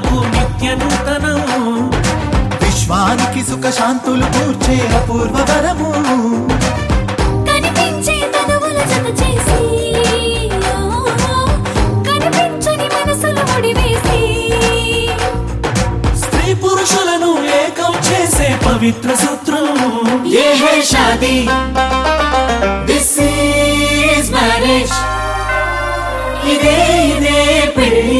నాకు నిత్య నూతనం విశ్వానికి సుఖ శాంతులు కూర్చే అపూర్వ వరము కనిపించే తనువుల జత చేసి ఓ, కనిపించని మనసులు ముడివేసి స్త్రీ పురుషులను ఏకం చేసే పవిత్ర సూత్రం ये है शादी दिस इज मैरिज ఇదే ఇదే పెళ్ళి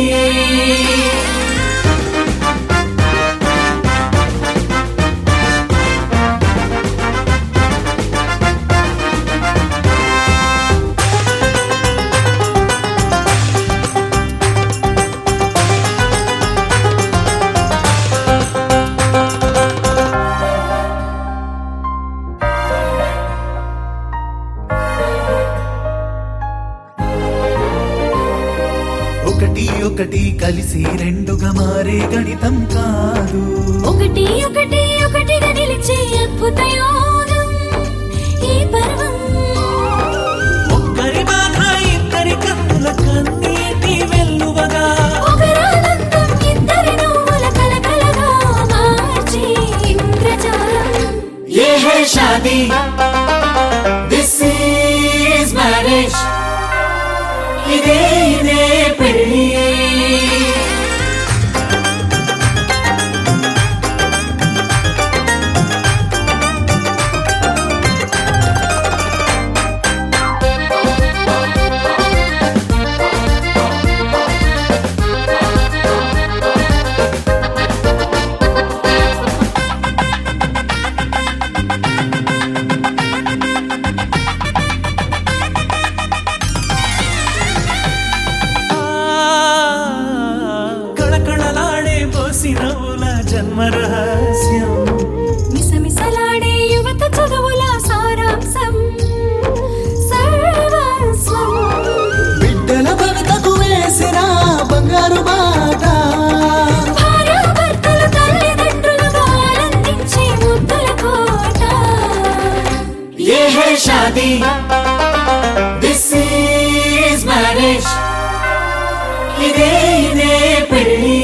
ఒకటి ఒకటి కలిసి రెండుగా మారే గణితం కాదు ఒకటి ఒకటి ఒకటిగా నిలిచే అద్భుత యోగం ఈ పర్వం ఒక్కరి బాధ ఇద్దరి కన్నుల కన్నీటి వెల్లువగా ఒకరానందం ఇద్దరి నవ్వుల కలకలగా మార్చే ఇంద్రజాలం ये है शादी दिस इज मैरिज ఇదే ఇదే పెళ్ళి కళకళలాడే పోసి నవ్వుల జన్మ రహస్యం మిసమిసలాడే యువత చదువుల సారాంశం సర్వస్వం బిడ్డల భరతకు వేసిన బంగారు బాట భార్యాభర్తల తల్లిదండ్రులుగా ఆనందించే ముద్దుల కోట ये है शादी दिस इज मैरिज ఇదే ఇదే పెళ్ళి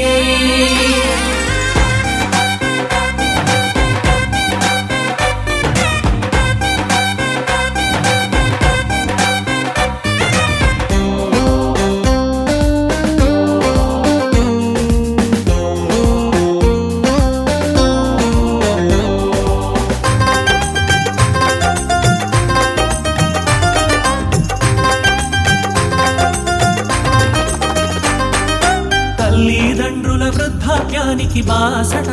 తల్లిదండ్రుల వృద్ధాప్యానికి బాసట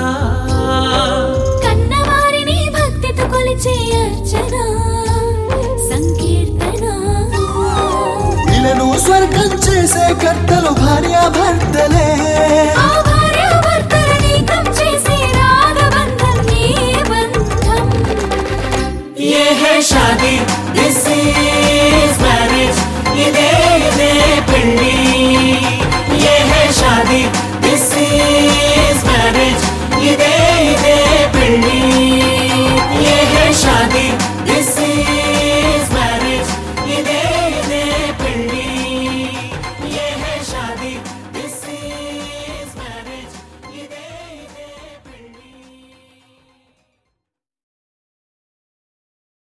కన్నవారిని భక్తితో కొలిచే అర్చన సంకీర్తన ఇలను స్వర్గం చేసే కర్తలు భార్యాభర్తలే ఆ భార్యాభర్తల నీకం చేసే రాగబంధం నీ బంధం ये है शादी दिस इज मैरिज ఇదే ఇదే పెళ్ళి ये है शादी दिस इज मैरिज ఇదే ఇదే పెళ్ళి